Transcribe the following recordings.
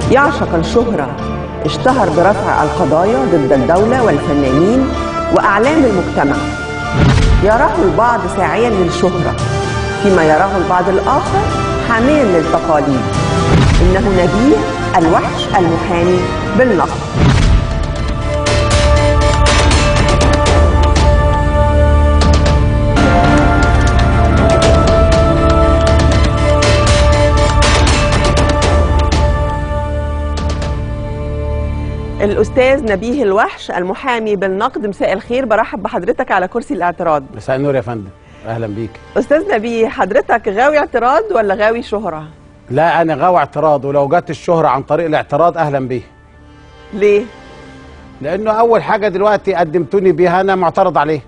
يعشق الشهرة اشتهر برفع القضايا ضد الدولة والفنانين وأعلام المجتمع يراه البعض ساعيا للشهرة فيما يراه البعض الآخر حاميا للتقاليد إنه نبيه الوحش المحامي بالنصر الأستاذ نبيه الوحش المحامي بالنقد مساء الخير برحب بحضرتك على كرسي الاعتراض مساء النور يا فندم اهلا بيك أستاذ نبيه حضرتك غاوي اعتراض ولا غاوي شهرة؟ لا انا غاوي اعتراض ولو جت الشهره عن طريق الاعتراض اهلا بيه ليه؟ لانه اول حاجه دلوقتي قدمتوني بيها انا معترض عليه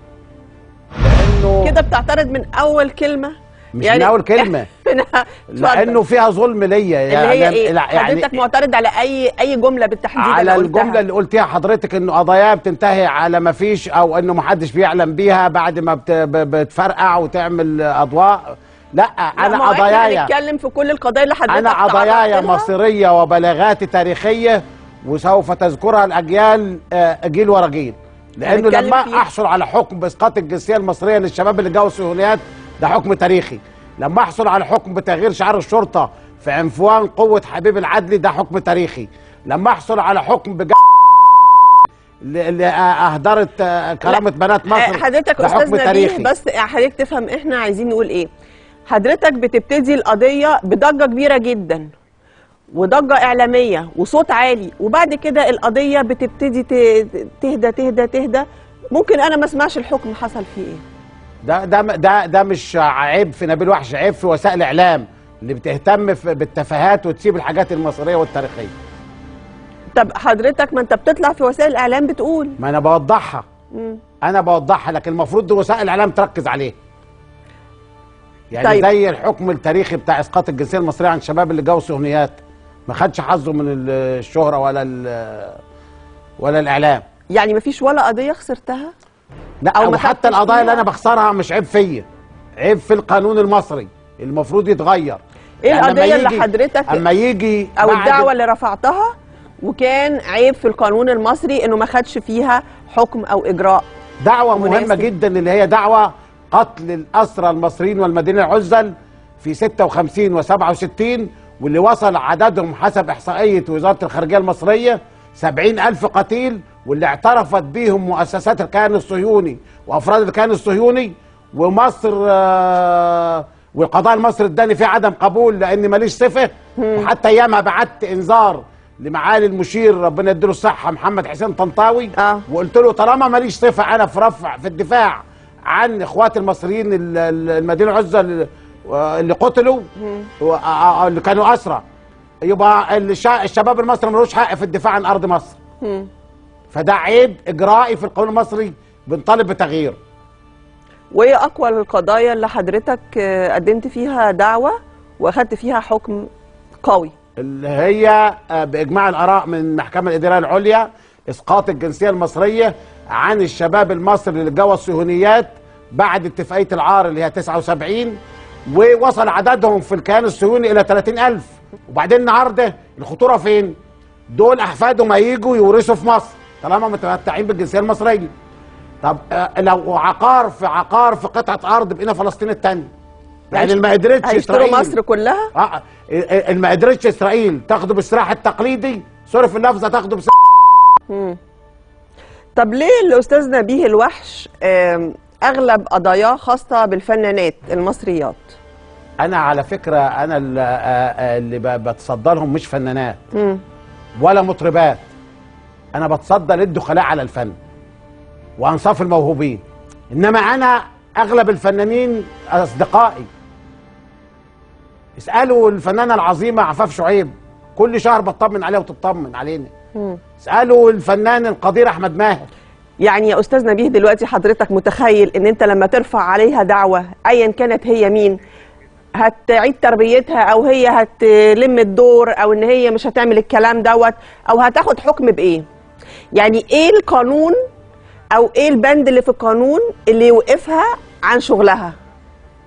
لانه كده بتعترض من أول كلمة مش من أول كلمة. منها- لانه فيها ظلم ليا اللي هي ايه؟ لا، حضرتك معترض على اي اي جمله بالتحديد على أنا قلتها. الجمله اللي قلتيها حضرتك انه قضايا بتنتهي على ما فيش او انه ما حدش بيعلم بيها بعد ما بت- ب- بتفرقع وتعمل اضواء لا لا، انا ما هو إحنا قضاياي هنتكلم في كل القضايا اللي حضرتك انا قضاياي تعرضت لها. مصيريه وبلاغاتي تاريخيه وسوف تذكرها الاجيال آه، جيل ورا جيل لانه هنتكلم لما فيها. احصل على حكم باسقاط الجنسيه المصريه للشباب اللي جاوا الصهيونيات ده حكم تاريخي لما احصل على حكم بتغيير شعار الشرطه في عنفوان قوه حبيب العدلي ده حكم تاريخي لما احصل على حكم بج... اللي اهدرت آه، كرامه بنات آه، مصر حضرتك ده استاذ حكم نبيه تاريخي بس حضرتك تفهم احنا عايزين نقول ايه حضرتك بتبتدي القضيه بضجه كبيره جدا وضجه اعلاميه وصوت عالي وبعد كده القضيه بتبتدي ت- تهدى تهدى تهدى ممكن انا ما اسمعش الحكم حصل فيه ايه ده ده ده ده مش عيب في نبيل وحش عيب في وسائل الاعلام اللي بتهتم في- بالتفاهات وتسيب الحاجات المصريه والتاريخيه طب حضرتك ما انت بتطلع في وسائل الاعلام بتقول ما انا بوضحها مم. انا بوضحها لكن المفروض دي وسائل الاعلام تركز عليه يعني طيب. طيب. زي الحكم التاريخي بتاع اسقاط الجنسيه المصريه عن الشباب اللي جاوا صهيونيات ما خدش حظه من ال- الشهره ولا ال- ولا الاعلام يعني ما فيش ولا قضيه خسرتها لا أو او ما حتى خدتش القضايا اللي فيها. انا بخسرها مش عيب فيا عيب في القانون المصري المفروض يتغير ايه يعني لما القضيه اللي يجي- حضرتك اما يجي او بعد- الدعوه اللي رفعتها وكان عيب في القانون المصري انه ما خدش فيها حكم او اجراء دعوة مناسب. مهمة جدا اللي هي دعوة قتل الأسرى المصريين والمدينة العزل في 56 و67 واللي وصل عددهم حسب إحصائية وزارة الخارجية المصرية 70 ألف قتيل واللي اعترفت بيهم مؤسسات الكيان الصهيوني وأفراد الكيان الصهيوني ومصر آه، والقضاء المصري اداني فيه عدم قبول لأني ماليش صفة وحتى أيامها بعت إنذار لمعالي المشير ربنا يديله الصحة محمد حسين طنطاوي آه. وقلت له طالما ماليش صفه انا في رفع في الدفاع عن اخواتي المصريين ال- ال- المدينه العزة اللي- اللي قتلوا و- آه، اللي كانوا اسرى يبقى الشا- الشباب المصري ملوش حق في الدفاع عن ارض مصر مم. فده عيب اجرائي في القانون المصري بنطالب بتغييره وايه اقوى القضايا اللي حضرتك آه، قدمت فيها دعوه واخدت فيها حكم قوي اللي هي آه، باجماع الاراء من المحكمه الاداريه العليا اسقاط الجنسيه المصريه عن الشباب المصري اللي جوى الصهيونيات بعد اتفاقيه العار اللي هي 79 ووصل عددهم في الكيان الصهيوني الى 30000 وبعدين النهارده الخطوره فين؟ دول احفادهم هيجوا يورثوا في مصر طالما متمتعين بالجنسيه المصريه طب آه، لو عقار في عقار في قطعه ارض بقينا فلسطين الثانيه يعني ما قدرتش هيشتروا إسرائيل- مصر كلها اه اللي ما قدرتش اسرائيل تاخده بالسلاح التقليدي سوري في اللفظه تاخده بسلاح طب ليه الاستاذ نبيه الوحش آم، اغلب قضاياه خاصه بالفنانات المصريات انا على فكره انا اللي, آه، آه، اللي ب- بتصدى لهم مش فنانات مم. ولا مطربات انا بتصدى للدخلاء على الفن وانصاف الموهوبين انما انا اغلب الفنانين اصدقائي اسالوا الفنانه العظيمه عفاف شعيب كل شهر بطمن عليها وتطمن علينا مم. اسالوا الفنان القدير احمد ماهر يعني يا استاذ نبيه دلوقتي حضرتك متخيل ان انت لما ترفع عليها دعوه ايا كانت هي مين هتعيد تربيتها او هي هتلم الدور او ان هي مش هتعمل الكلام دوت او هتاخد حكم بايه يعني ايه القانون او ايه البند اللي في القانون اللي يوقفها عن شغلها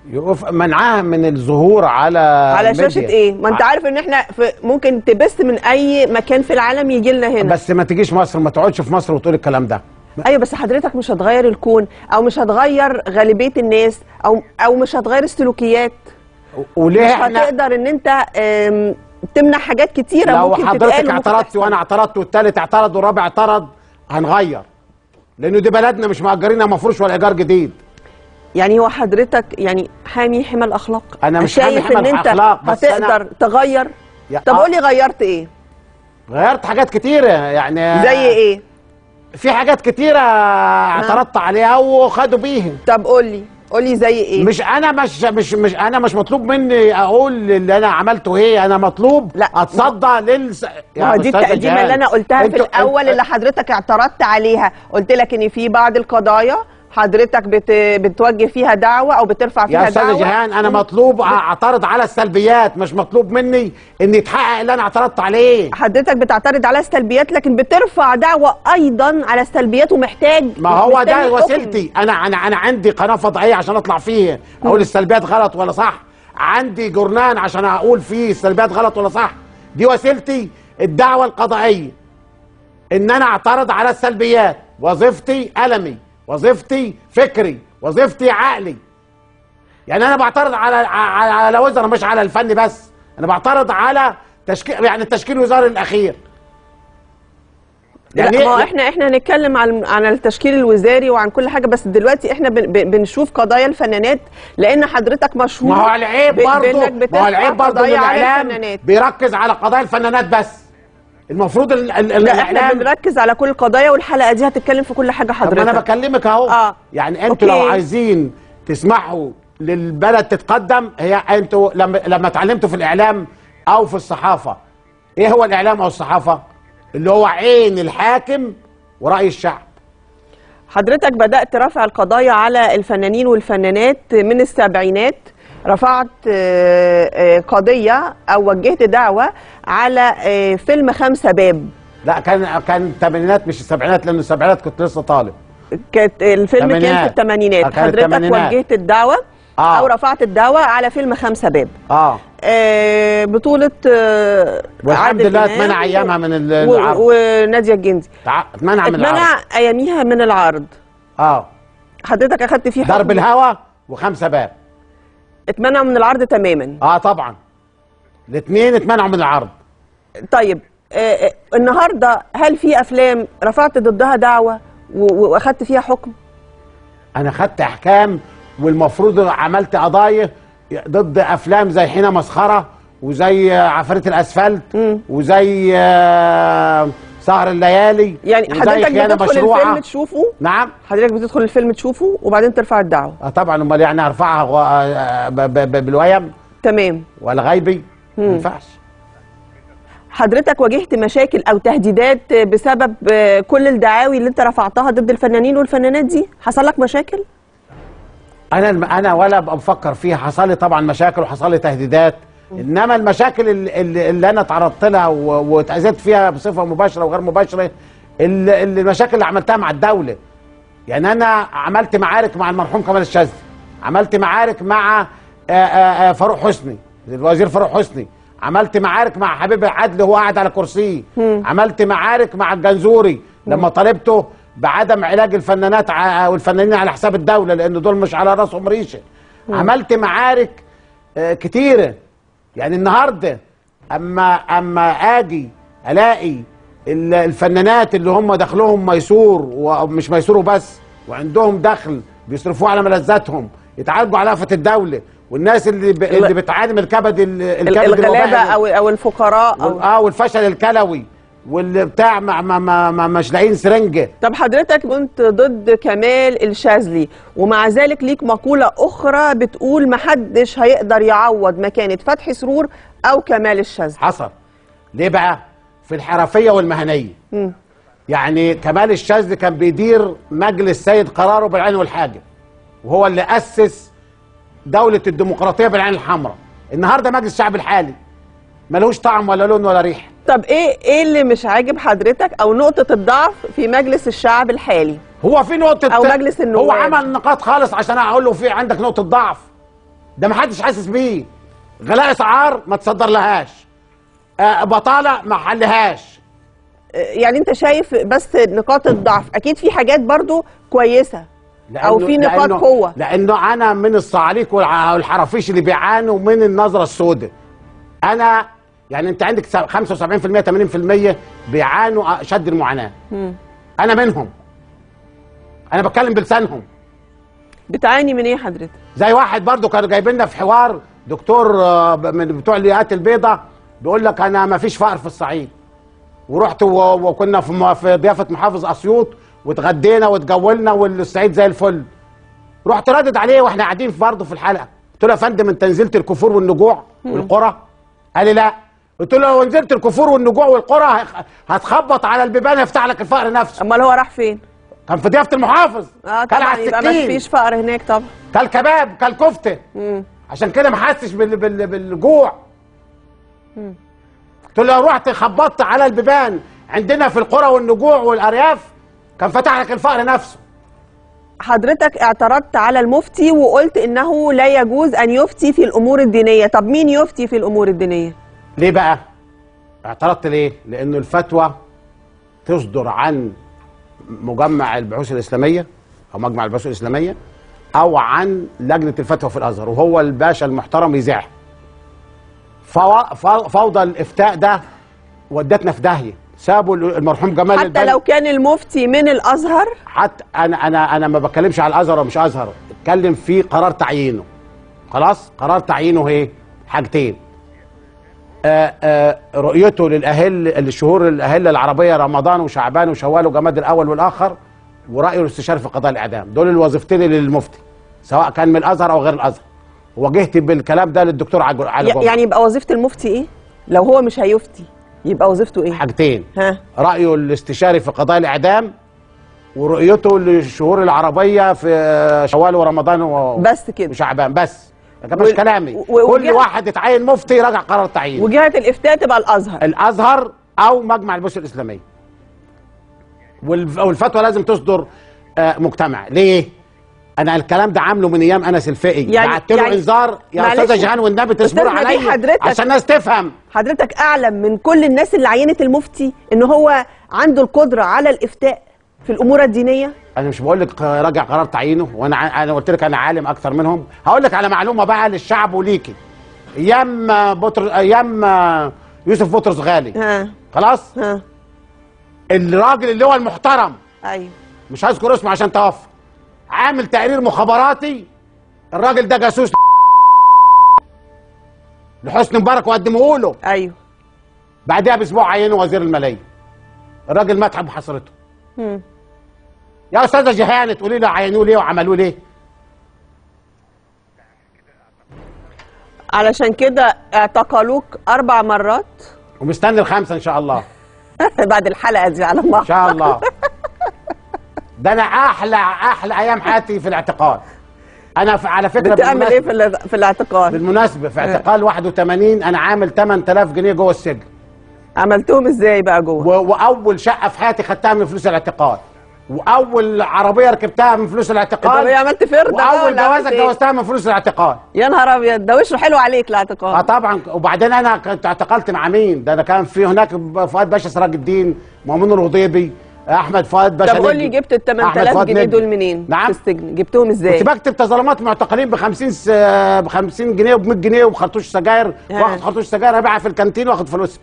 يقف منعها من الظهور على على شاشه الميديا. ايه ما انت عارف ان احنا في ممكن تبث من اي مكان في العالم يجي لنا هنا بس ما تجيش مصر ما تقعدش في مصر وتقول الكلام ده ايوه بس حضرتك مش هتغير الكون او مش هتغير غالبيه الناس او او مش هتغير السلوكيات وليه مش احنا هتقدر ان انت آم، تمنع حاجات كتيره لو ممكن حضرتك تتقال وممكن اعترضتي تحصل. وانا اعترضت والتالت اعترض والرابع اعترض هنغير لانه دي بلدنا مش مأجرينها مفروش ولا ايجار جديد يعني هو حضرتك يعني حامي حمى الاخلاق أنا مش شايف حامي حمى ان انت الأخلاق، بس أنا- هتقدر تغير يا- طب آه. قولي غيرت ايه غيرت حاجات كتيرة يعني زي ايه في حاجات كتيرة اعترضت عليها وخدوا بيها طب قولي قولي زي ايه مش انا مش مش مش انا مش مطلوب مني اقول اللي انا عملته ايه انا مطلوب لا. اتصدى للس ما هو دي أستاذة التقديمه جهان، اللي انا قلتها في انتوا- الاول انت- اللي حضرتك اعترضت عليها قلت لك ان في بعض القضايا حضرتك بت... بتوجه فيها دعوه او بترفع فيها يا استاذه دعوه جيهان انا مطلوب اعترض على السلبيات مش مطلوب مني ان يتحقق اللي انا اعترضت عليه حضرتك بتعترض على السلبيات لكن بترفع دعوه ايضا على السلبيات ومحتاج ما هو مستني ده حكم. وسيلتي انا انا انا عندي قناه فضائيه عشان اطلع فيه اقول السلبيات غلط ولا صح عندي جورنان عشان اقول فيه السلبيات غلط ولا صح دي وسيلتي الدعوه القضائيه ان انا اعترض على السلبيات وظيفتي قلمي وظيفتي فكري وظيفتي عقلي يعني انا بعترض على على, على وزراء مش على الفن بس انا بعترض على تشكيل يعني التشكيل الوزاري الاخير لا ما هو احنا احنا هنتكلم عن عن التشكيل الوزاري وعن كل حاجه بس دلوقتي احنا بن بن- بنشوف قضايا الفنانات لان حضرتك مشهور ما هو العيب ب- برضه بإنك ما بترفع هو العيب برضه ان قضايا على الاعلام الفنانات. بيركز على قضايا الفنانات بس المفروض ال ال لا احنا الاعلام بنركز على كل القضايا والحلقه دي هتتكلم في كل حاجه طب حضرتك ما انا بكلمك اهو آه. يعني انتوا لو أوكي. عايزين تسمحوا للبلد تتقدم هي انتوا لما لما اتعلمتوا في الاعلام او في الصحافه ايه هو الاعلام او الصحافه اللي هو عين الحاكم وراي الشعب حضرتك بدأت رفع القضايا على الفنانين والفنانات من السبعينات رفعت آه، آه، قضية أو وجهت دعوة على آه، فيلم خمسة باب لا كان كان الثمانينات مش السبعينات لان السبعينات كنت لسه طالب كانت الفيلم كان في تمانينات. الثمانينات آه، كان حضرتك التمانينات. وجهت الدعوة آه. أو رفعت الدعوة على فيلم خمسة باب اه آه، بطولة آه، والحمد عادل لله إمام اتمنع ايامها من ال- و- العرض ونادية الجندي تع- اتمنع من العرض اتمنع أياميها من العرض اه حضرتك أخدت فيه ضرب حكم الهوا وخمسه باب اتمنع من العرض تماما اه طبعا الاثنين اتمنعوا من العرض طيب آه، آه، النهارده هل في افلام رفعت ضدها دعوه و- و- واخدت فيها حكم؟ انا خدت احكام والمفروض عملت قضايا ضد افلام زي حين مسخره وزي عفريت الاسفلت وزي آه، سهر الليالي يعني وزي حضرتك خيانة بتدخل مشروعة. الفيلم تشوفه نعم حضرتك بتدخل الفيلم تشوفه وبعدين ترفع الدعوه اه طبعا امال يعني ارفعها و- آه، ب- ب- ب- بالويم تمام ولا غيبي ما ينفعش حضرتك واجهت مشاكل او تهديدات بسبب آه، كل الدعاوي اللي انت رفعتها ضد الفنانين والفنانات دي حصل لك مشاكل انا انا ولا ابقى بفكر فيها حصل لي طبعا مشاكل وحصل لي تهديدات انما المشاكل اللي, اللي, اللي انا تعرضت لها و- واتاذيت فيها بصفه مباشره وغير مباشره ال- ال- المشاكل اللي عملتها مع الدوله يعني انا عملت معارك مع المرحوم كمال الشاذلي عملت معارك مع آه، آه، آه، فاروق حسني الوزير فاروق حسني عملت معارك مع حبيب عدلي وهو قاعد على كرسيه عملت معارك مع الجنزوري لما طالبته بعدم علاج الفنانات ع- والفنانين على حساب الدوله لان دول مش على راسهم ريشه عملت معارك آه، كتيره يعني النهارده اما اما اجي الاقي ال- الفنانات اللي هم دخلهم ميسور ومش ميسور وبس وعندهم دخل بيصرفوه على ملذاتهم يتعالجوا على آفة الدولة والناس اللي ب... اللي بتعاني من الكبد ال- الكبد الغلابه الوبائي او او الفقراء وال- أو اه والفشل الكلوي واللي بتاع ما ما ما ما مش لاقيين سرنجه طب حضرتك كنت ضد كمال الشاذلي ومع ذلك ليك مقولة أخرى بتقول محدش هيقدر يعوض مكانة فتحي سرور أو كمال الشاذلي حصل ليه بقى في الحرفيه والمهنيه مم. يعني كمال الشاذلي كان بيدير مجلس سيد قراره بالعين والحاجب وهو اللي اسس دوله الديمقراطيه بالعين الحمراء النهارده مجلس الشعب الحالي ملوش طعم ولا لون ولا ريحه طب إيه إيه اللي مش عاجب حضرتك أو نقطة الضعف في مجلس الشعب الحالي؟ هو في نقطه أو مجلس النواب. هو عمل نقاط خالص عشان اقول له في عندك نقطه ضعف ده ما حدش حاسس بيه غلاء اسعار ما تصدر لهاش آه بطاله ما حلهاش يعني انت شايف بس نقاط الضعف اكيد في حاجات برضو كويسه او لأنه- في نقاط لأنه- قوه لانه انا من الصعاليك والع- والحرافيش اللي بيعانوا من النظره السوداء انا يعني انت عندك س- 75% 80% بيعانوا اشد المعاناه مم. انا منهم انا بتكلم بلسانهم بتعاني من ايه حضرتك زي واحد برضو كانوا جايبين لنا في حوار دكتور آه، ب- من بتوع اليات البيضاء بيقول لك انا ما فيش فقر في الصعيد ورحت و- وكنا في م- في ضيافه محافظ اسيوط واتغدينا واتجولنا والصعيد زي الفل رحت ردد عليه واحنا قاعدين في برضه في الحلقه قلت له يا فندم انت نزلت الكفور والنجوع والقرى قال لي لا قلت له لو نزلت الكفور والنجوع والقرى هيخ- هتخبط على البيبان يفتح لك الفقر نفسه امال هو راح فين كان في ضيافه المحافظ اه كان طبعا على يبقى ما السكين فيش فقر هناك طبعا كل كباب كل كفته مم. عشان كده ما حسش بال... بال... بالجوع مم. قلت له لو رحت خبطت على البيبان عندنا في القرى والنجوع والارياف كان فتح لك الفقر نفسه حضرتك اعترضت على المفتي وقلت انه لا يجوز ان يفتي في الامور الدينيه طب مين يفتي في الامور الدينيه ليه بقى اعترضت ليه لانه الفتوى تصدر عن مجمع البحوث الاسلاميه او مجمع البحوث الاسلاميه او عن لجنه الفتوى في الازهر وهو الباشا المحترم يذاعها فو- فو- فوضى الافتاء ده ودتنا في داهيه سابوا المرحوم جمال حتى البنا لو كان المفتي من الازهر حتى انا انا انا ما بتكلمش على الازهر ومش ازهر اتكلم في قرار تعيينه خلاص قرار تعيينه ايه حاجتين آآ آآ رؤيته للاهل الشهور الاهله العربيه رمضان وشعبان وشوال وجماد الاول والاخر ورايه الاستشاري في قضاء الاعدام دول الوظيفتين اللي للمفتي سواء كان من الازهر او غير الازهر وجهت بالكلام ده للدكتور علي علي ي- جمعة. يعني يبقى وظيفه المفتي ايه لو هو مش هيفتي يبقى وظيفته ايه حاجتين ها رأيه الاستشاري في قضاء الإعدام ورؤيته للشهور العربية في شوال ورمضان و... بس كده وشعبان بس ده مش و- كلامي و- كل وجهة- واحد يتعين مفتي يراجع قرار تعيين وجهه الافتاء تبقى الازهر الأزهر أو مجمع البحوث الإسلامية والف- والفتوى لازم تصدر آه، مجتمع ليه؟ أنا الكلام ده عامله من أيام أنس الفقي يعني- بعت له يعني- انذار يا معلش. أستاذة جيهان والنبي تصبروا أستاذ نبيل عليا حضرتك- عشان الناس تفهم حضرتك اعلم من كل الناس اللي عينت المفتي ان هو عنده القدره على الافتاء في الامور الدينيه انا مش بقول لك راجع قرار تعيينه وانا ع- انا قلت لك انا عالم اكتر منهم هقول لك على معلومه بقى للشعب وليكي ايام بطرس ايام يوسف بطرس غالي ها خلاص ها الراجل اللي هو المحترم ايوه مش هذكر اسمه عشان توفى عامل تقرير مخابراتي الراجل ده جاسوس لحسني مبارك وقدموه له ايوه بعدها باسبوع عينه وزير الماليه الراجل متعب بحسرته مم. يا استاذه جهانه تقولي لي عينوه ليه وعملوه ليه علشان كده اعتقلوك اربع مرات ومستني الخمسه ان شاء الله بعد الحلقه دي على الله ان شاء الله ده انا احلى احلى ايام حياتي في الاعتقال انا في على فكره بتعمل ايه بالمناسبة- في ال- في الاعتقال بالمناسبه في اعتقال 81 انا عامل 8000 جنيه جوه السجن عملتهم ازاي بقى جوه و- واول شقه في حياتي خدتها من فلوس الاعتقال واول عربيه ركبتها من فلوس طب ايه الاعتقال عملت فرده بقى واول ولا عملت جوازه إيه؟ اتجوزتها من فلوس الاعتقال يا نهار ابيض ده وشه حلو عليك اه الاعتقال طبعا وبعدين انا كنت اعتقلت مع مين ده انا كان في هناك فؤاد باشا سراج الدين مؤمن الغضيبي احمد فؤاد باشا طب قول لي نجم، جبت ال أحمد 8000 فؤاد جنيه نجم. دول منين نعم في السجن جبتهم ازاي كنت بكتب تظلمات معتقلين ب 50 س... ب 50 جنيه وب 100 جنيه وبخرطوش سجاير آه. واخد خرطوش سجاير ابيعها في الكانتين واخد فلوسها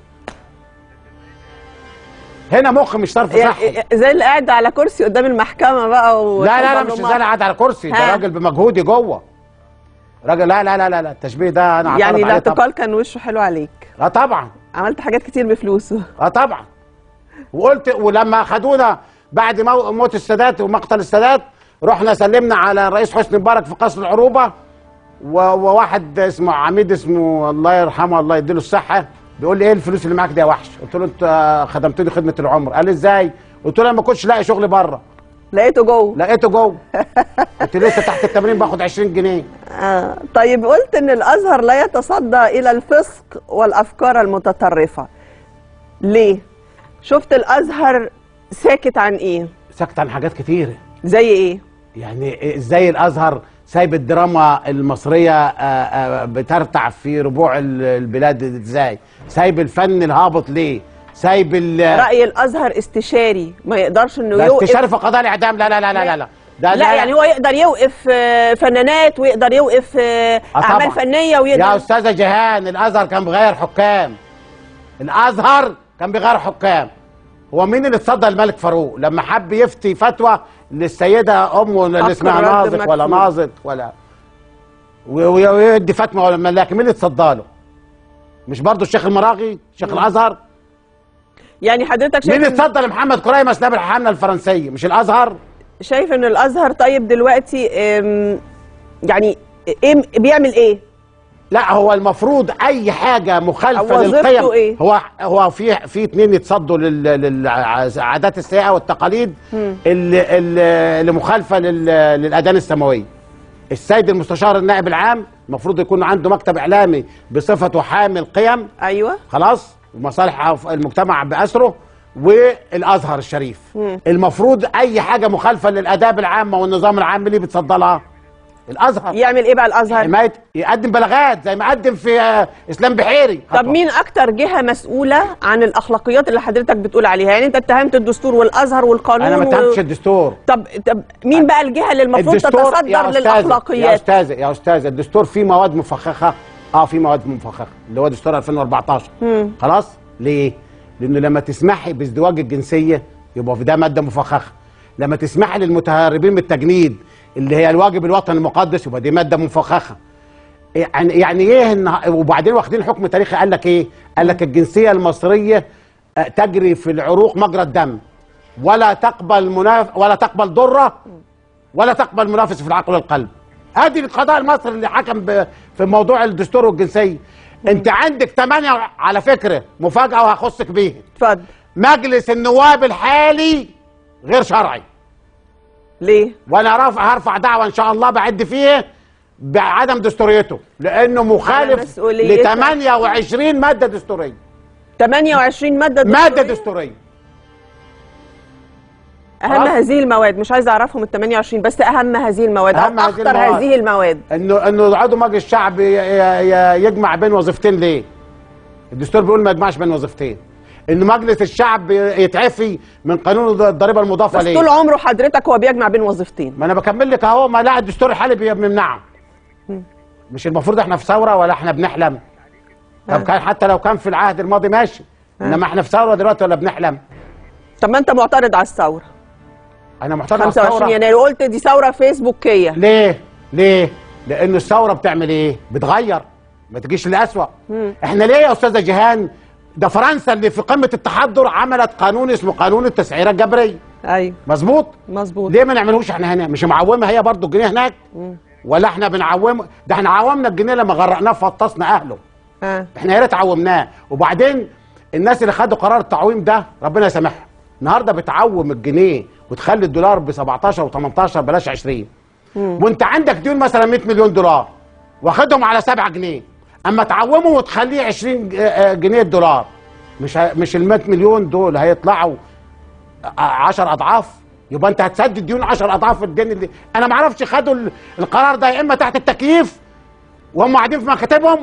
هنا مخ مش صرف صحي يعني زي اللي قاعد على كرسي قدام المحكمه بقى و... لا لا لا مش زي انا قاعد على كرسي ده ها. راجل بمجهودي جوه راجل لا لا لا لا, لا. التشبيه ده انا يعني اعترض عليه طبعا الاعتقال كان وشه حلو عليك اه طبعا عملت حاجات كتير بفلوسه اه طبعا وقلت ولما خدونا بعد مو- موت السادات ومقتل السادات رحنا سلمنا على الرئيس حسني مبارك في قصر العروبه و- وواحد اسمه عميد اسمه الله يرحمه الله يديله الصحه بيقول لي ايه الفلوس اللي معاك دي يا وحش قلت له انت خدمتني خدمه العمر قال لي ازاي قلت له انا ما كنتش لاقي شغل بره لقيته جوه لقيته جوه كنت لسه تحت التمرين باخد 20 جنيه آه. طيب قلت ان الازهر لا يتصدى الى الفسق والافكار المتطرفه ليه شفت الازهر ساكت عن ايه سكت عن حاجات كتيره زي ايه يعني ازاي الازهر سايب الدراما المصريه آه، آه، بترتع في ربوع ال- البلاد ازاي سايب الفن الهابط ليه سايب ال راي الازهر استشاري ما يقدرش انه لا يوقف استشاري في قضاء الاعدام لا لا لا لا لا لا ده لا يعني هو يقدر يوقف آه، فنانات ويقدر يوقف آه، آه اعمال طبعاً. فنيه يا ويقدر استاذه جيهان الازهر كان بيغير حكام الازهر كان بيغير حكام هو مين اللي اتصدى الملك فاروق لما حب يفتي فتوى للسيده امه اللي أكبر اسمها رد ناظر ولا مكتوب. ناظر ولا و- و- ويدي فتوى ولا ملاك مين اللي اتصدى له مش برضه الشيخ المراغي شيخ الازهر يعني حضرتك مين شايف اللي اتصدى لمحمد كريم اسناب الحمله الفرنسيه مش الازهر شايف ان الازهر طيب دلوقتي آم، يعني ايه بيعمل ايه لا هو المفروض اي حاجه مخالفه هو وظيفته للقيم إيه؟ هو هو في في اتنين يتصدوا لل- للعادات السيئه والتقاليد اللي, اللي اللي مخالفه لل- للاديان السماويه السيد المستشار النائب العام المفروض يكون عنده مكتب اعلامي بصفته حامل قيم ايوه خلاص ومصالح المجتمع باسره والازهر الشريف المفروض اي حاجه مخالفه للاداب العامه والنظام العام اللي بتصدى لها الازهر يعمل ايه بقى الازهر حمايه يقدم بلاغات زي ما قدم في آه، اسلام بحيري طب مين اكتر جهه مسؤوله عن الاخلاقيات اللي حضرتك بتقول عليها يعني انت اتهمت الدستور والازهر والقانون انا ما و- اتهمتش الدستور طب طب مين بقى الجهه اللي المفروض الدستور يا تتصدر أستاذة- يا للاخلاقيات استاذه يا استاذه الدستور فيه مواد مفخخه اه في مواد مفخخه اللي هو دستور 2014 خلاص ليه لانه لما تسمحي بازدواج الجنسيه يبقى في ده ماده مفخخه لما تسمحي للمتهربين من التجنيد اللي هي الواجب الوطني المقدس يبقى دي ماده مفخخه يعني يعني ايه إن وبعدين واخدين حكم تاريخي قال لك ايه قال لك الجنسيه المصريه آه، تجري في العروق مجرى الدم ولا تقبل مناف ولا تقبل ضره ولا تقبل منافس في العقل والقلب ادي القضاء المصري اللي حكم ب- في موضوع الدستور والجنسيه انت عندك ثمانية على فكره مفاجاه وهخصك بيها اتفضل مجلس النواب الحالي غير شرعي ليه وانا رافع هرفع دعوه ان شاء الله بعد فيه بعدم دستوريته لانه مخالف ل مسؤوليتك. 28 ماده دستوريه 28 ماده ماده دستورية؟ دستوريه اهم خلاص. هذه المواد مش عايزه اعرفهم ال 28 بس اهم هذه المواد أهم او هذه اخطر المواد. هذه المواد انه انه عضو مجلس الشعب ي- ي- ي- يجمع بين وظيفتين ليه؟ الدستور بيقول ما يجمعش بين وظيفتين. ان مجلس الشعب يتعفي من قانون الضريبه المضافه بس ليه؟ طول عمره حضرتك هو بيجمع بين وظيفتين ما انا بكمل لك اهو ما لا الدستور الحالي بيمنعه. مش المفروض احنا في ثوره ولا احنا بنحلم؟ طب كان حتى لو كان في العهد الماضي ماشي انما احنا في ثوره دلوقتي ولا بنحلم؟ طب ما انت معترض على الثوره انا محترم على 25 الثوره يناير قلت دي ثوره فيسبوكيه ليه؟ ليه؟ لأن الثورة بتعمل إيه؟ بتغير ما تجيش للأسوأ. إحنا ليه يا أستاذة جيهان؟ ده فرنسا اللي في قمة التحضر عملت قانون اسمه قانون التسعيرة الجبرية. ايوه مظبوط؟ مظبوط ليه ما نعملهوش إحنا هنا؟ مش معومة هي برضو الجنيه هناك؟ ولا إحنا بنعومه؟ ده إحنا عومنا الجنيه لما غرقناه فطسنا أهله. ها إحنا يا ريت عومناه، وبعدين الناس اللي خدوا قرار التعويم ده ربنا يسامحهم. النهارده بتعوم الجنيه وتخلي الدولار ب 17 و18 بلاش 20. وانت عندك ديون مثلا 100 مليون دولار واخدهم على 7 جنيه اما تعومه وتخليه 20 ج- آه، جنيه الدولار مش ه- مش ال 100 مليون دول هيطلعوا 10 اضعاف يبقى انت هتسدد ديون 10 اضعاف الدين اللي انا ما اعرفش خدوا ال- القرار ده يا اما تحت التكييف وهم قاعدين في مكاتبهم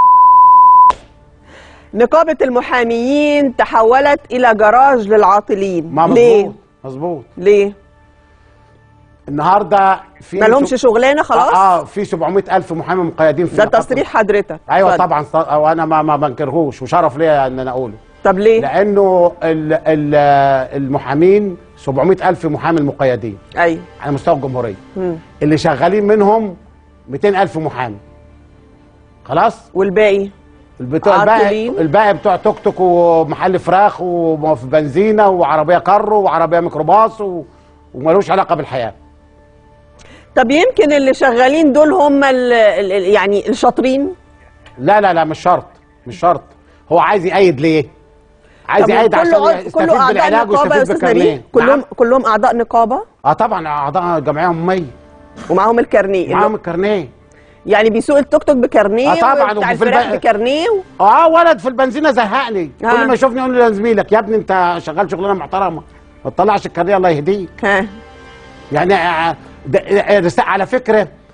نقابه المحاميين تحولت الى جراج للعاطلين ما ليه مظبوط مظبوط ليه النهارده في ما لهمش سب- شغلانه خلاص اه آه، في 700 الف محامي مقيدين في ده نقابة تصريح حضرتك ايوه اتفضل. طبعا ص- وانا ما ما بنكرهوش وشرف ليا ان انا اقوله طب ليه لانه ال ال المحامين 700 الف محامي المقيدين ايوه على مستوى الجمهوريه مم. اللي شغالين منهم 200 الف محامي خلاص والباقي بتوع الباقي عاطلين. الباقي بتوع توك توك ومحل فراخ وفي بنزينه وعربيه كارو وعربيه ميكروباص و... وملوش علاقه بالحياه طب يمكن اللي شغالين دول هم ال ال ال- يعني الشاطرين لا لا لا مش شرط مش شرط هو عايز يأيد ليه؟ عايز طب يأيد كله عشان عض- يستفيد كله اعضاء بالعلاج نقابه يا ويستفيد استاذ نبيل بالكارنيه كلهم نعم. كلهم اعضاء نقابه اه طبعا اعضاء جمعيه عموميه ومعاهم الكارنيه معاهم الكارنيه يعني بيسوق التوك توك بكارنيه آه طبعاً، وبتاع وفي الفراخ الباقي- بكارنيه و... اه ولد في البنزينه زهقني آه. كل ما يشوفني يقول لي لزميلك يا ابني انت شغال شغلانه محترمه ما تطلعش الكارنيه الله يهديك ها يعني آه، ده- آه، رس- على فكره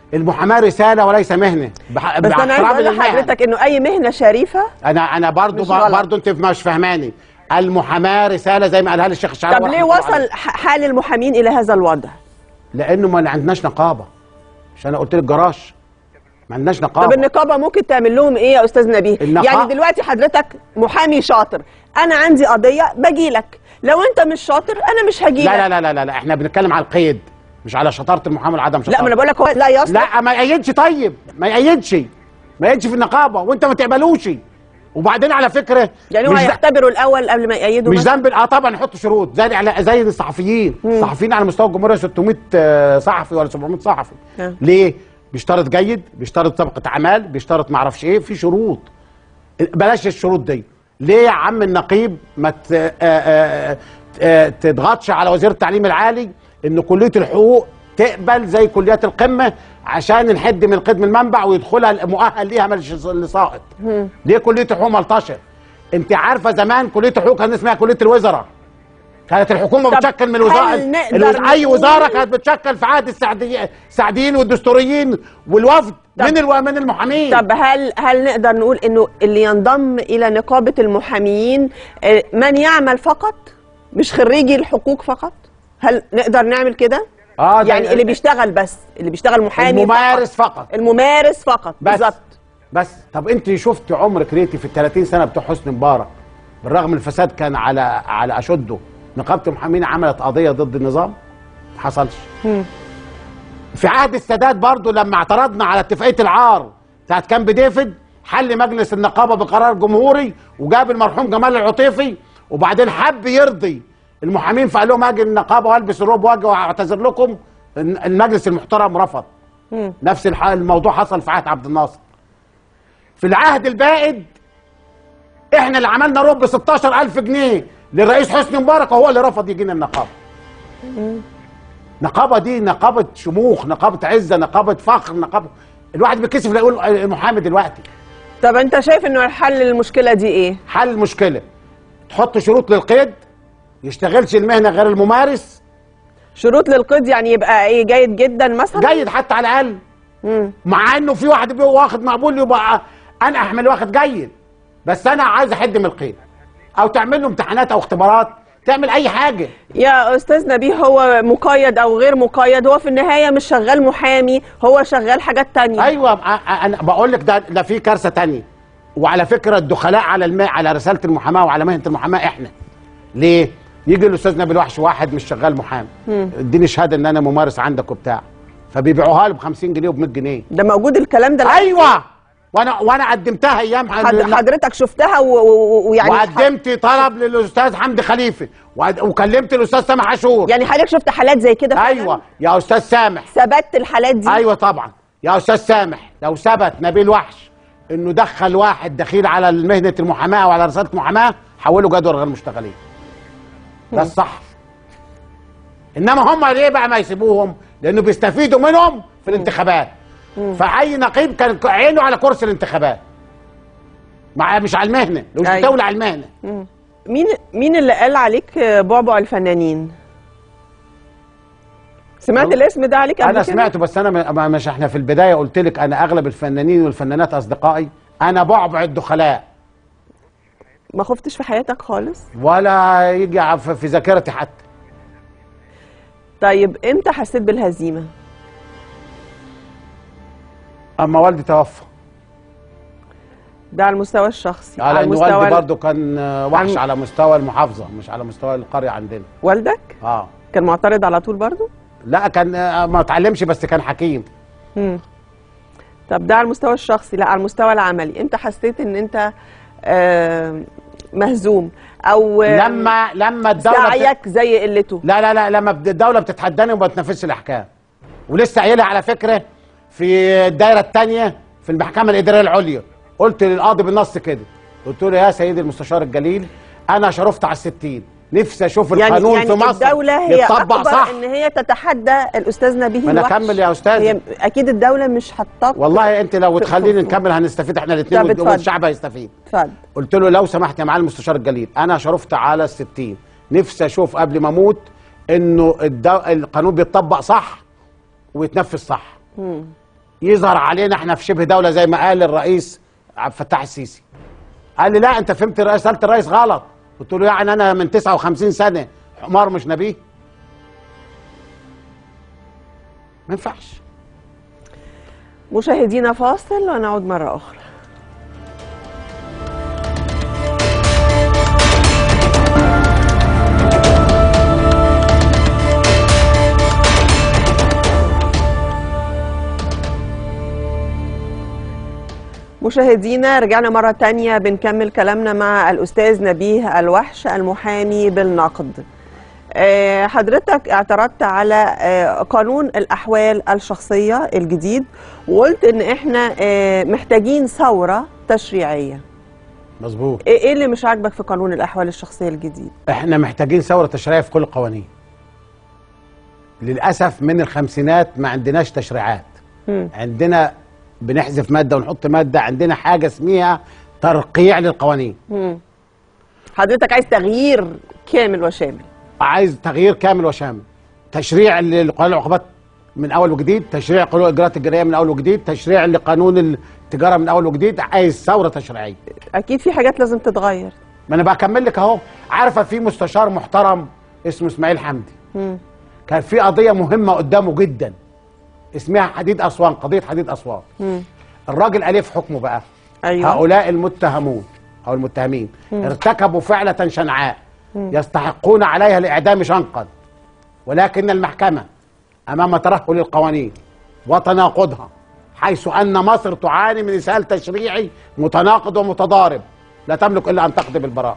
المحاماه رساله وليس مهنه بح... بس انا عايز باحترامي اقول للمهن. لحضرتك انه اي مهنه شريفه انا انا برضو مش غلط. برضو انت مش فاهماني المحاماه رساله زي ما قالها لي الشيخ الشعراوي طب ليه رحمة الله عليه. وصل ح- حال المحامين الى هذا الوضع لانه ما عندناش نقابه مش انا قلت لك جراش ما عندناش نقابه طب النقابه ممكن تعمل لهم ايه يا استاذ نبيه النقا- يعني دلوقتي حضرتك محامي شاطر انا عندي قضيه باجي لك لو انت مش شاطر انا مش هجي لا لا لا لا لا, لا. احنا بنتكلم على القيد مش على شطاره المحامي ولا عدم شطاره لا ما انا بقول لك هو لا يصلح لا ما يأيدش طيب ما يأيدش ما يأيدش في النقابه وانت ما تقبلوش وبعدين على فكره يعني هو مش ذ- هيختبروا الاول قبل ما يأيدوا مش مثلاً؟ ذنب اه طبعا يحط شروط زي الإعلا- زي الصحفيين الصحفيين على مستوى الجمهوريه 600 آه، صحفي ولا 700 صحفي آه. ليه بيشترط جيد بيشترط طبقه اعمال بيشترط ما اعرفش ايه في شروط بلاش الشروط دي ليه يا عم النقيب ما ت- آه، آه، آه، تضغطش على وزير التعليم العالي ان كليه الحقوق تقبل زي كليات القمه عشان نحد من القيد من المنبع ويدخلها المؤهل ليها مش اللي ساقط ليه كليه الحقوق ملطشه انت عارفه زمان كليه الحقوق كان اسمها كليه الوزراء كانت الحكومه طب بتشكل من الوزاره هل نقدر الوز... اي نقول- وزاره كانت بتشكل في عهد السعدي... السعديين والدستوريين والوفد طب- من الو... من المحامين طب هل هل نقدر نقول انه اللي ينضم الى نقابه المحاميين آه، من يعمل فقط مش خريجي الحقوق فقط هل نقدر نعمل كده اه ده- يعني اللي بيشتغل بس اللي بيشتغل محامي الممارس فقط. فقط الممارس فقط بس بالظبط بس طب انت شفت عمرك ريتي في ال 30 سنه بتوع حسني مبارك بالرغم الفساد كان على على اشده نقابه المحامين عملت قضيه ضد النظام ما حصلش في عهد السادات برضو لما اعترضنا على اتفاقيه العار بتاعت كامب ديفيد حل مجلس النقابه بقرار جمهوري وجاب المرحوم جمال العطيفي وبعدين حب يرضي المحامين فقال لهم اجي النقابه والبس الروب واجي واعتذر لكم المجلس المحترم رفض نفس الح- الموضوع حصل في عهد عبد الناصر في العهد البائد احنا اللي عملنا رب 16000 جنيه للرئيس حسني مبارك وهو اللي رفض يجينا النقابه نقابه دي نقابه شموخ نقابه عزه نقابه فخر نقابه الواحد بيتكسف لا يقول المحامي دلوقتي طب انت شايف انه الحل للمشكله دي ايه حل المشكله تحط شروط للقيد يشتغلش المهنه غير الممارس شروط للقيد يعني يبقى ايه جيد جدا مثلا جيد حتى على الاقل مم. مع انه في واحد بيبقى واخد مقبول يبقى انا احمل واخد جيد بس انا عايز احد من القيد او تعمل له امتحانات او اختبارات تعمل اي حاجه يا استاذ نبيه هو مقيد او غير مقيد هو في النهايه مش شغال محامي هو شغال حاجات تانية ايوه أ- أ- انا بقول لك ده ده في كارثه تانية وعلى فكره الدخلاء على الم... على رساله المحاماه وعلى مهنه المحاماه احنا ليه يجي الاستاذ نبيل وحش واحد مش شغال محامي اديني شهاده ان انا ممارس عندك وبتاع فبيبيعوها له ب 50 جنيه وب 100 جنيه ده موجود الكلام ده ايوه وانا وانا قدمتها ايام حد حضرتك شفتها و- و- ويعني وقدمت طلب للاستاذ حمدي خليفه وقد- وكلمت الاستاذ سامح عاشور يعني حضرتك شفت حالات زي كده فعلاً؟ ايوه يا استاذ سامح ثبت الحالات دي ايوه طبعا يا استاذ سامح لو ثبت نبيل وحش انه دخل واحد دخيل على مهنه المحاماه وعلى رساله المحاماه حوله جدول غير مشتغلين ده الصح انما هم ليه بقى ما يسيبوهم لانه بيستفيدوا منهم في الانتخابات فاي نقيب كان عينه على كرسي الانتخابات مع مش على المهنه مش أيوة. بتولى على المهنه مين مين اللي قال عليك بعبع الفنانين سمعت والله- الاسم ده عليك قبل انا كده؟ سمعته بس انا م- ما- مش احنا في البدايه قلت لك انا اغلب الفنانين والفنانات اصدقائي انا بعبع الدخلاء ما خفتش في حياتك خالص ولا يجي ع- في في ذاكرتي حتى طيب امتى حسيت بالهزيمه اما والدي توفى ده على المستوى الشخصي على ان المستوى والدي ال- برضه كان آه، وحش عن- على مستوى المحافظه مش على مستوى القريه عندنا والدك اه كان معترض على طول برضو لا كان آه، ما اتعلمش بس كان حكيم مم. طب ده على المستوى الشخصي لا على المستوى العملي امتى حسيت ان انت آه، مهزوم او آه، لما لما الدوله بت... سعيك زي قلته لا لا لا لما بد- الدوله بتتحداني وما بتنفذش الاحكام ولسه قايلها على فكره في الدايره الثانيه في المحكمه الاداريه العليا قلت للقاضي بالنص كده قلت له يا سيدي المستشار الجليل انا شرفت على الستين نفسي اشوف يعني القانون يعني في مصر الدولة هي يتطبق أكبر صح إن هي تتحدى الأستاذ نبيه ما أنا الوحش. أكمل يا أستاذ. هي أكيد الدولة مش هتطبق والله انت لو في- تخليني في- نكمل هنستفيد احنا طب الاثنين اتفضل. والشعب هيستفيد اتفضل قلت له لو سمحت يا معالي المستشار الجليل انا شرفت على الستين نفسي اشوف قبل ما اموت انه الدو... القانون بيتطبق صح ويتنفذ صح يظهر علينا احنا في شبه دوله زي ما قال الرئيس عبد الفتاح السيسي قال لي لا انت فهمت رساله الرئيس غلط قلت له يعني انا من 59 سنه حمار مش نبيه ما ينفعش مشاهدينا فاصل ونعود مرة أخرى مشاهدينا رجعنا مرة تانية بنكمل كلامنا مع الأستاذ نبيه الوحش المحامي بالنقد آه، حضرتك اعترضت على آه، قانون الأحوال الشخصية الجديد وقلت إن إحنا آه، محتاجين ثورة تشريعية مظبوط إيه إيه اللي مش عاجبك في قانون الأحوال الشخصية الجديد؟ احنا محتاجين ثوره تشريعيه في كل القوانين للاسف من الخمسينات ما عندناش تشريعات مم. عندنا بنحذف ماده ونحط ماده عندنا حاجه اسمها ترقيع للقوانين مم. حضرتك عايز تغيير كامل وشامل عايز تغيير كامل وشامل تشريع لقانون العقوبات من اول وجديد تشريع قانون الاجراءات الجنائيه من اول وجديد تشريع لقانون التجاره من اول وجديد عايز ثوره تشريعيه أكيد في حاجات لازم تتغير ما انا بكمل لك اهو عارفه في مستشار محترم اسمه اسماعيل حمدي مم. كان في قضيه مهمه قدامه جدا اسمها حديد اسوان قضيه حديد اسوان مم. الراجل قال ايه في حكمه بقى أيوه هؤلاء المتهمون او المتهمين ارتكبوا فعله شنعاء يستحقون عليها الاعدام شنقا ولكن المحكمه امام ترهل القوانين وتناقضها حيث ان مصر تعاني من اسهال تشريعي متناقض ومتضارب لا تملك الا ان تقضي بالبراءه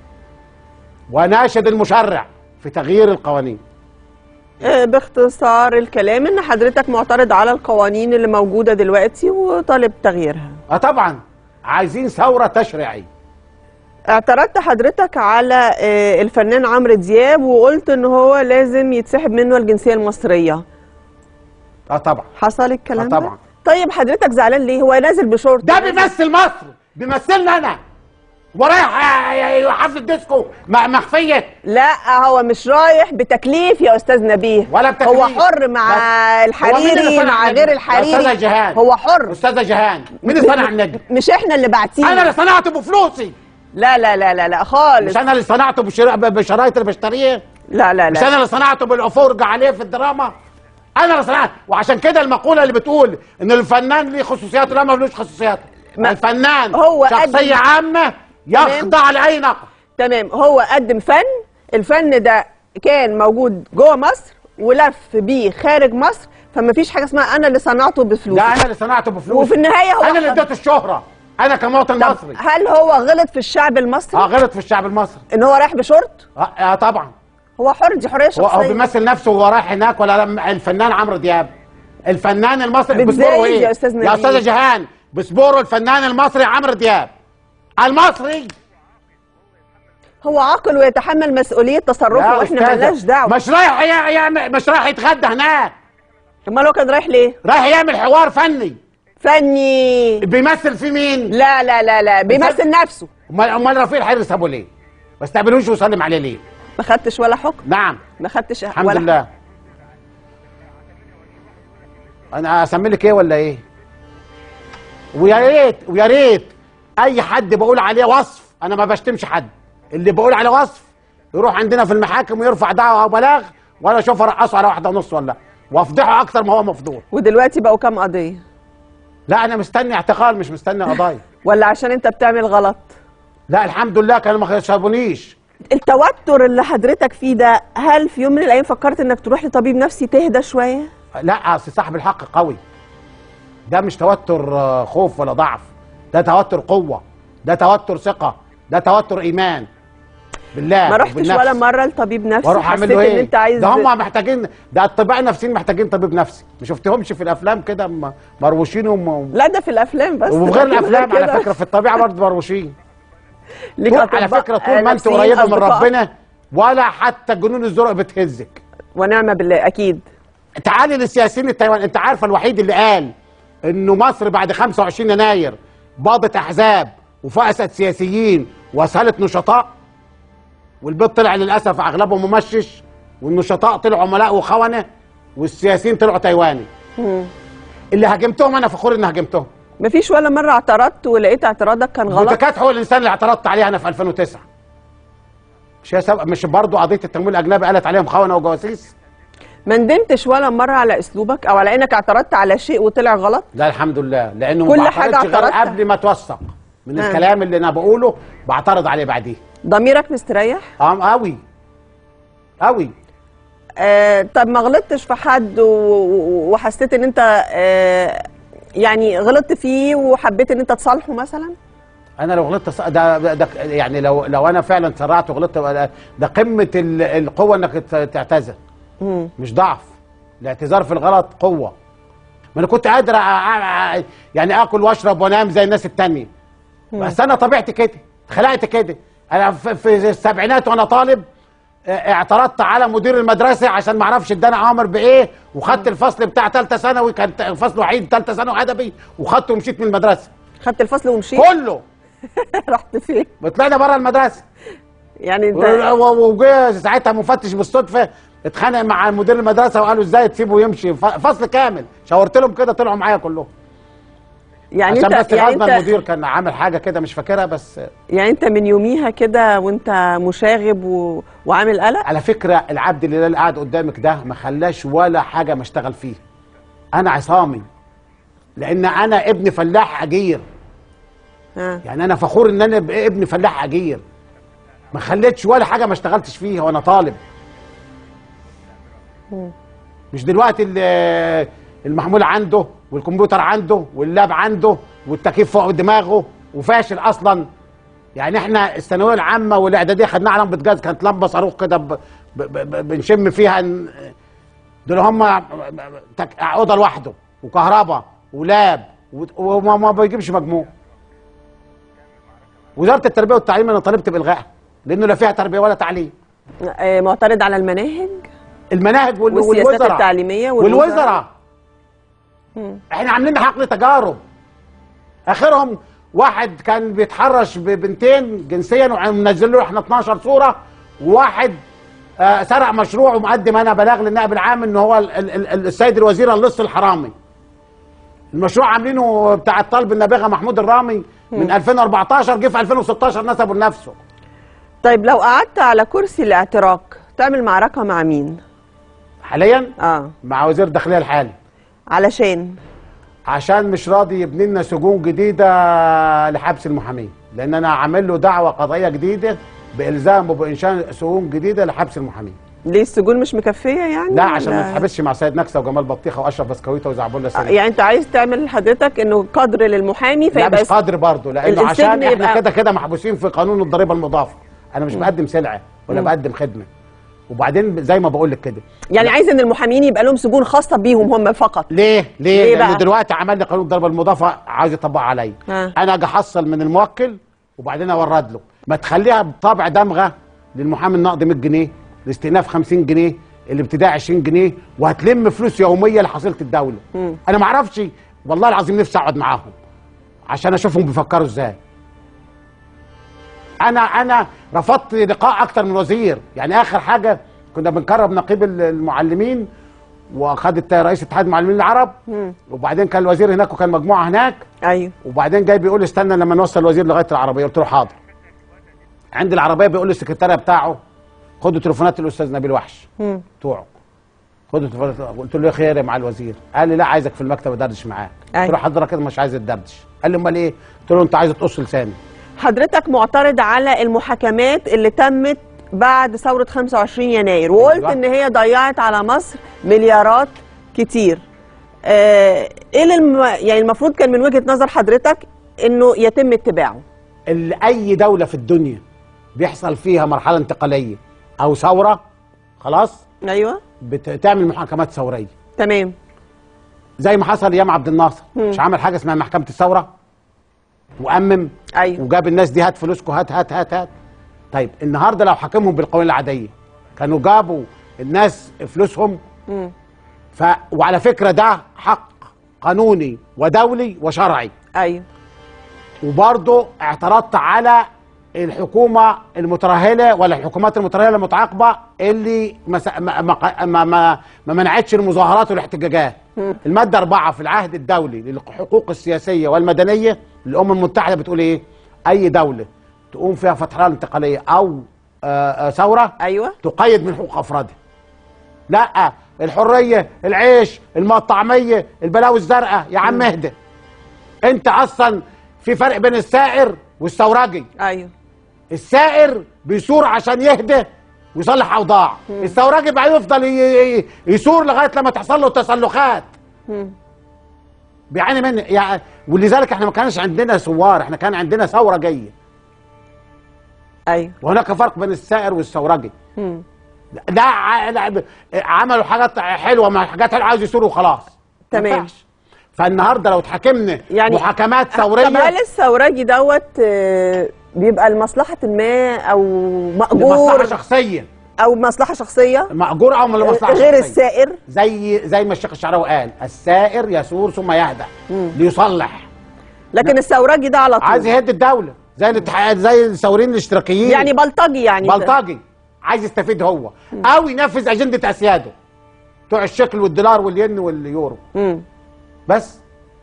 وناشد المشرع في تغيير القوانين آه، باختصار الكلام ان حضرتك معترض على القوانين اللي موجوده دلوقتي وطالب تغييرها اه طبعا عايزين ثوره تشريعيه اعترضت حضرتك على آه، الفنان عمرو دياب وقلت ان هو لازم يتسحب منه الجنسيه المصريه اه طبعا حصل الكلام آه، ده طبعا. طيب حضرتك زعلان ليه هو نازل بشورت ده نازل- بيمثل مصر بيمثلني انا ورايح حفله ديسكو مع مخفيه لا هو مش رايح بتكليف يا استاذ نبيه ولا بتكليف. هو حر مع بس- هو مين اللي الحريري صنع مع النجم؟ غير يا الحريري استاذه جيهان هو حر استاذه جيهان مين اللي صنع النجم مش احنا اللي باعتينه انا اللي صنعته بفلوسي لا لا لا لا لا خالص مش انا اللي صنعته بشرا- بشرايط اللي بشتريه لا لا مش لا انا اللي صنعته بالافورج عليه في الدراما انا اللي صنعته وعشان كده المقوله اللي بتقول ان الفنان ليه خصوصياته لا ملوش خصوصيات ما- الفنان هو شخصيه قد- عامه يخضع لاي نقد تمام هو قدم فن الفن ده كان موجود جوه مصر ولف بيه خارج مصر فما فيش حاجه اسمها انا اللي صنعته بفلوس لا انا اللي صنعته بفلوسي وفي النهايه هو انا اللي اديته الشهره انا كمواطن طب مصري هل هو غلط في الشعب المصري اه غلط في الشعب المصري ان هو رايح بشورت اه, آه طبعا هو حر دي حريه هو, هو شخصيه بيمثل نفسه وهو رايح هناك ولا لما الفنان عمرو دياب الفنان المصري بتزايد بسبوره ايه يا أستاذ نبيل. يا استاذه جيهان بسبوره الفنان المصري عمرو دياب المصري هو عاقل ويتحمل مسؤوليه تصرفه يا واحنا أستاذة، مالناش دعوه مش رايح يا يا مش رايح يتغدى هناك امال هو كان رايح ليه رايح يعمل حوار فني فني بيمثل في مين لا لا لا لا بيمثل نفسه امال امال رفيق الحريري سابه ليه ما استقبلوش وسلم عليه ليه ما خدتش ولا حكم نعم ما خدتش الحمد ولا لله انا اسمي لك ايه ولا ايه ويا ريت ويا ريت اي حد بقول عليه وصف انا ما بشتمش حد اللي بقول عليه وصف يروح عندنا في المحاكم ويرفع دعوه او بلاغ وانا اشوف ارقصه على واحده ونص ولا وافضحه اكتر ما هو مفضوح ودلوقتي بقوا كام قضيه لا انا مستني اعتقال مش مستني قضايا ولا عشان انت بتعمل غلط لا الحمد لله كانوا ما شربونيش التوتر اللي حضرتك فيه ده هل في يوم من الايام فكرت انك تروح لطبيب نفسي تهدى شويه لا اصل صاحب الحق قوي ده مش توتر آه، خوف ولا ضعف ده توتر قوه ده توتر ثقه ده توتر ايمان بالله ما رحتش وبالنفس. ولا مره لطبيب نفسي واروح اعمل حسيت له ان ايه انت عايز ده هم محتاجين ده الطباء النفسيين محتاجين طبيب نفسي ما شفتهمش في الافلام كده م- مروشين وم... لا ده في الافلام بس وفي غير لكن الافلام على كده فكره في الطبيعه برضه مروشين ليك طول على أطباء فكره طول ما انت نفسيين قريبه من أصدقاء. ربنا ولا حتى جنون الزرق بتهزك ونعم بالله اكيد تعالي للسياسيين التايوان انت عارفه الوحيد اللي قال انه مصر بعد 25 يناير باضت احزاب وفأست سياسيين واسهلت نشطاء والبيض طلع للاسف اغلبهم ممشش والنشطاء طلعوا عملاء وخونه والسياسيين طلعوا تايواني اللي هاجمتهم انا فخور اني هاجمتهم مفيش ولا مره اعترضت ولقيت اعتراضك كان غلط وتكات حقوق الانسان اللي اعترضت عليها انا في 2009 مش هي سبب مش برضه قضيه التمويل الاجنبي قالت عليهم خونه وجواسيس ما ندمتش ولا مره على اسلوبك او على انك اعترضت على شيء وطلع غلط لا الحمد لله لانه كل ما حاجة بعترضش غير اعترضتها. قبل ما اتوثق من آه. الكلام اللي انا بقوله بعترض عليه بعديه ضميرك مستريح اه قوي قوي آه طب ما غلطتش في حد و- و- وحسيت ان انت آه يعني غلطت فيه وحبيت ان انت تصالحه مثلا انا لو غلطت ص- ده, ده, ده يعني لو لو انا فعلا سرعت وغلطت ده- ده قمه ال- القوه انك ت- تعتذر مم. مش ضعف الاعتذار في الغلط قوه ما انا كنت قادر أ- أ- أ- يعني اكل واشرب وانام زي الناس التانية بس انا طبيعتي كده اتخلقت كده انا في- في السبعينات وانا طالب اه، اعترضت على مدير المدرسه عشان ما اعرفش اداني اوامر بايه وخدت الفصل بتاع ثالثه ثانوي كان ت- فصل وحيد ثالثه ثانوي ادبي وخدته ومشيت من المدرسه خدت الفصل ومشيت كله رحت فين وطلعنا بره المدرسه يعني انت و- و- وجه ساعتها مفتش بالصدفه اتخانق مع مدير المدرسه وقالوا ازاي تسيبه يمشي ف- فصل كامل شاورت لهم كده طلعوا معايا كلهم يعني عشان انت بس يعني غصب انت المدير كان عامل حاجه كده مش فاكرها بس يعني انت من يوميها كده وانت مشاغب و... وعامل قلق على فكره العبد اللي اللي قاعد قدامك ده ما خلاش ولا حاجه ما اشتغل فيه انا عصامي لان انا ابن فلاح اجير ها. يعني انا فخور ان انا ب- ابن فلاح اجير ما خليتش ولا حاجه ما اشتغلتش فيها وانا طالب مش دلوقتي ال- المحمول عنده والكمبيوتر عنده واللاب عنده والتكييف فوق دماغه وفاشل اصلا يعني احنا الثانويه العامه والاعداديه خدناها على لمبه جاز كانت لمبه صاروخ كده ب- ب- ب- بنشم فيها ن- دول هم تك- اوضه لوحده وكهرباء ولاب و- وما ما بيجيبش مجموع وزاره التربيه والتعليم انا طالبت بالغائها لانه لا فيها تربيه ولا تعليم آه، معترض على المناهج المناهج وال- والسياسات والوزراء التعليمية والوزراء. والوزراء احنا عاملين حقل تجارب اخرهم واحد كان بيتحرش ببنتين جنسيا ومنزل له احنا 12 صوره وواحد آه سرق مشروع ومقدم انا بلاغ للنائب العام ان هو ال- ال- ال- السيد الوزير اللص الحرامي المشروع عاملينه بتاع الطالب النابغه محمود الرامي من 2014 جه في 2016 نسبه لنفسه طيب لو قعدت على كرسي الاعتراك تعمل معركة مع مين؟ حاليا اه مع وزير الداخليه الحالي علشان عشان مش راضي يبني لنا سجون جديده لحبس المحامين لان انا عامل له دعوه قضائيه جديده بالزامه بانشاء سجون جديده لحبس المحامين ليه السجون مش مكفية يعني؟ لا عشان ما ولا- تتحبسش مع سيد نكسه وجمال بطيخه واشرف بسكويته وزعبولة آه، سليم يعني انت عايز تعمل لحضرتك انه قدر للمحامي لا فيبقى مش قادر برضه لانه السجن عشان احنا يبقى- كده كده محبوسين في قانون الضريبه المضافه انا مش بقدم سلعه ولا بقدم خدمه وبعدين زي ما بقول لك كده يعني عايز ان المحامين يبقى لهم سجون خاصة بيهم هم فقط ليه؟ ليه؟ ليه لأنه بقى؟ دلوقتي عمل لي قانون الضريبه المضافه عايز يطبقه عليا. ها. انا اجي احصل من الموكل وبعدين اورد له، ما تخليها بطبع دمغه للمحامي النقد 100 جنيه، الاستئناف 50 جنيه، الابتداء 20 جنيه، وهتلم فلوس يوميه لحصيله الدوله. انا ما اعرفش والله العظيم نفسي اقعد معاهم عشان اشوفهم بيفكروا ازاي. انا انا رفضت لقاء اكتر من وزير، يعني اخر حاجه كنا بنكرم نقيب المعلمين وخدت رئيس اتحاد المعلمين العرب وبعدين كان الوزير هناك وكان مجموعه هناك ايوه وبعدين جاي بيقول لي استنى لما نوصل الوزير لغايه العربيه قلت له حاضر عند العربيه بيقول لي السكرتيره بتاعه خدوا تليفونات الاستاذ نبيل وحش مم. بتوعه خدوا تليفونات قلت له يا خير يا مع الوزير قال لي لا عايزك في المكتب ادردش معاك قلت أيوة. له حضرتك كده مش عايز تدردش قال لي امال ايه قلت له انت عايز تقص لساني حضرتك معترض على المحاكمات اللي تمت بعد ثورة 25 يناير وقلت أيوة. ان هي ضيعت على مصر مليارات كتير آه، ايه اللي الم... يعني المفروض كان من وجهة نظر حضرتك انه يتم اتباعه اللي اي دوله في الدنيا بيحصل فيها مرحله انتقاليه او ثوره خلاص ايوه بتعمل محاكمات ثوريه تمام زي ما حصل ايام عبد الناصر مم. مش عمل حاجه اسمها محكمه الثوره وامم ايوه وجاب الناس دي هات فلوسكم هات هات هات هات طيب النهارده لو حاكمهم بالقوانين العاديه كانوا جابوا الناس فلوسهم مم. ف وعلى فكره ده حق قانوني ودولي وشرعي ايوه وبرضه اعترضت على الحكومه المترهله ولا الحكومات المترهله المتعاقبه اللي ما س- ما ما ما, ما, ما منعتش المظاهرات والاحتجاجات الماده أربعة في العهد الدولي للحقوق السياسيه والمدنيه الامم المتحده بتقول ايه اي دوله تقوم فيها فتره انتقاليه او آه، آه، ثوره ايوه تقيد من حقوق افرادها لا الحريه العيش الماء الطعميه البلاوي الزرقاء يا عم اهدى انت اصلا في فرق بين السائر والثورجي ايوه السائر بيثور عشان يهدى ويصلح اوضاع الثورجي بقى يفضل ي- ي- يثور لغايه لما تحصل له تسلخات مم. بيعاني من يعني ولذلك احنا ما كانش عندنا ثوار احنا كان عندنا ثوره جايه ايوه وهناك فرق بين السائر والثورجي مم. لا ع- لا، ب- عملوا حاجات حلوه ما حاجات حلوه عايز يثوروا وخلاص ما تمام. ينفعش. فالنهارده لو اتحاكمنا يعني محاكمات طب ثوريه هل الثورجي دوت آه، بيبقى لمصلحه ما او لمصلحه مأجور شخصيه او مصلحه شخصيه مأجور او لمصلحه غير شخصيه السائر زي زي ما الشيخ الشعراوي قال السائر يثور ثم يهدى ليصلح لكن الثورجي ده على طول عايز يهد الدوله زي الاتحاد زي الثوريين الاشتراكيين يعني بلطجي يعني بلطجي عايز يستفيد هو او ينفذ اجنده اسياده بتوع الشكل والدولار والين واليورو مم. بس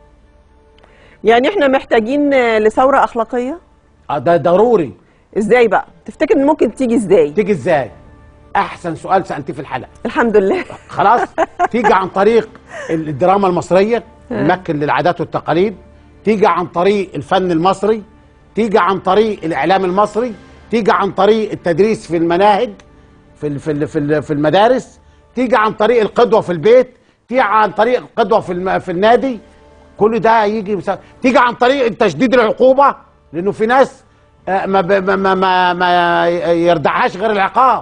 يعني احنا محتاجين آه، لثوره اخلاقيه آه ده ضروري ازاي بقى تفتكر ان ممكن تيجي ازاي تيجي ازاي احسن سؤال سالتيه في الحلقه الحمد لله خلاص تيجي عن طريق الدراما المصريه الممكن للعادات والتقاليد تيجي عن طريق الفن المصري تيجي عن طريق الاعلام المصري تيجي عن طريق التدريس في المناهج في ال- في ال- في ال- في المدارس تيجي عن طريق القدوه في البيت تيجي عن طريق القدوه في الم- في النادي كل ده يجي بس... تيجي عن طريق تشديد العقوبه لانه في ناس آه، ما ب- ما ما, ما, ما يردعهاش غير العقاب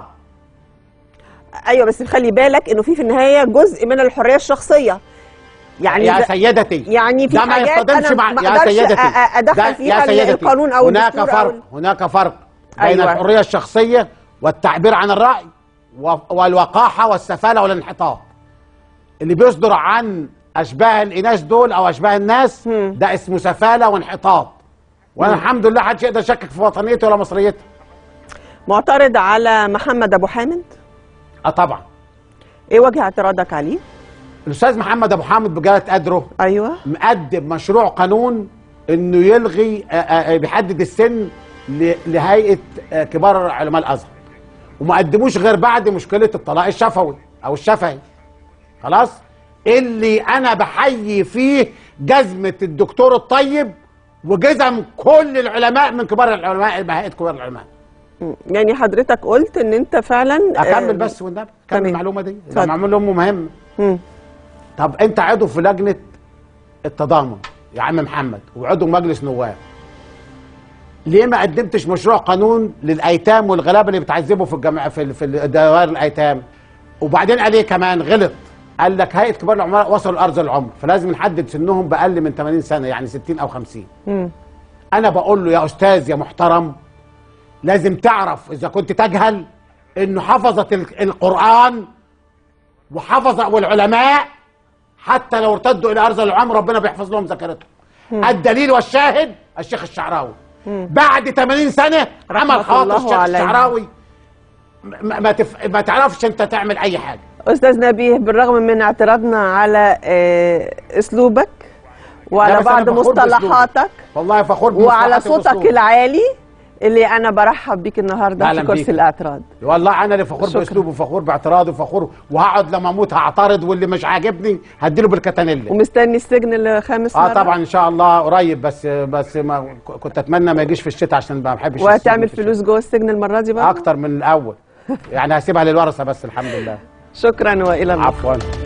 ايوه بس خلي بالك انه في في النهايه جزء من الحريه الشخصيه يعني يا ده- سيدتي يعني في ده ما حاجات يصطدمش أنا مع ما يا أقدرش سيدتي أ- أ- أدخل ده- فيها يا ال- سيدتي القانون أو هناك الدستور أو فرق ال- هناك فرق بين أيوة. الحريه الشخصيه والتعبير عن الراي و- والوقاحه والسفاله والانحطاط اللي بيصدر عن اشباه الاناث دول او اشباه الناس مم. ده اسمه سفاله وانحطاط وانا الحمد لله محدش يقدر يشكك في وطنيتي ولا مصريتي معترض على محمد ابو حامد اه طبعا ايه وجه اعتراضك عليه الاستاذ محمد ابو حامد بجلاله قدره ايوه مقدم مشروع قانون انه يلغي آه، آه، بيحدد السن ل- لهيئه آه، كبار علماء الازهر وما قدموش غير بعد مشكله الطلاق الشفوي او الشفهي خلاص اللي انا بحيي فيه جزمه الدكتور الطيب وجزم كل العلماء من كبار العلماء هيئه كبار العلماء مم. يعني حضرتك قلت ان انت فعلا اكمل آه، بس والنبي كمل تمام. المعلومه دي اتفضل. ده معلومه مهمه مم. طب انت عضو في لجنه التضامن يا عم محمد وعضو مجلس نواب ليه ما قدمتش مشروع قانون للايتام والغلابه اللي بتعذبوا في الجامعه في ال- في ال- دوائر الايتام وبعدين قال ايه كمان غلط قال لك هيئه كبار العملاء وصلوا لارض العمر فلازم نحدد سنهم باقل من 80 سنه يعني 60 او 50 مم. انا بقول له يا استاذ يا محترم لازم تعرف اذا كنت تجهل انه حفظت ال- القران وحفظ والعلماء حتى لو ارتدوا الى ارض العمر ربنا بيحفظ لهم ذاكرتهم الدليل والشاهد الشيخ الشعراوي بعد 80 سنه رحمة عمل خواطر الله الشيخ عليه. الشعراوي ما, ما, تف... ما تعرفش انت تعمل اي حاجه استاذ نبيه بالرغم من اعتراضنا على آه، اسلوبك لا، وعلى بس أنا بعض فخور بأسلوبك. مصطلحاتك والله فخور وعلى بمصلحتي صوتك وبأسلوبي. العالي اللي انا برحب بيك النهارده أهلاً في كرسي بيك. الاعتراض والله انا اللي فخور شكراً. باسلوبه وفخور باعتراضه وفخور وهقعد لما اموت هعترض واللي مش عاجبني هديله بالكتانيلا ومستني السجن الخامس اه مرة؟ طبعا ان شاء الله قريب بس بس ما كنت اتمنى ما يجيش في الشتاء عشان ما بحبش وهتعمل السجن في فلوس جوه السجن المره دي الشتاء. بقى اكتر من الاول يعني هسيبها للورثه بس الحمد لله شكرا والى اللقاء عفوا